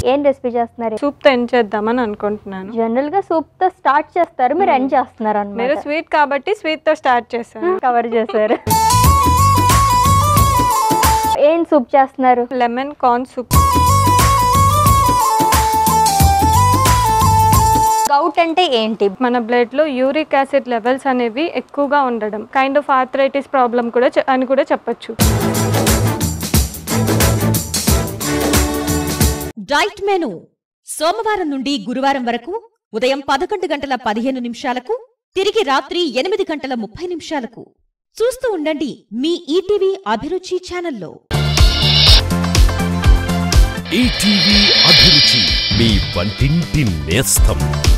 ఏం రెసిపీ చేస్తున్నారు సూప్ తో ఎండ్ చేద్దామని అనుకుంటున్నాను జనరల్ గా సూప్ తో స్టార్ట్ చేస్తారు మీరు ఎండ్ చేస్తున్నారు మీరు అనమాట స్వీట్ కాబట్టి స్వీట్ తో స్టార్ట్ చేశాను కవర్ చేశారు ఏం సూప్ చేస్తున్నారు లెమన్ కార్న్ సూప్ గౌట్ అంటే ఏంటి మన బ్లడ్ లో యూరిక్ యాసిడ్ లెవెల్స్ అనేవి ఎక్కువగా ఉండడం కైండ్ ఆఫ్ ఆర్థరైటిస్ ప్రాబ్లం కూడా చె- అని కూడా చెప్పొచ్చు డైట్ మెను సోమవారం నుండి గురువారం వరకు ఉదయం పదకొండు గంటల పదిహేను నిమిషాలకు తిరిగి రాత్రి ఎనిమిది గంటల ముప్పై నిమిషాలకు చూస్తూ ఉండండి మీ ఈటీవీ అభిరుచి ఛానల్లో ఈటీవీ అభిరుచి మీ వంటింటి నేస్తం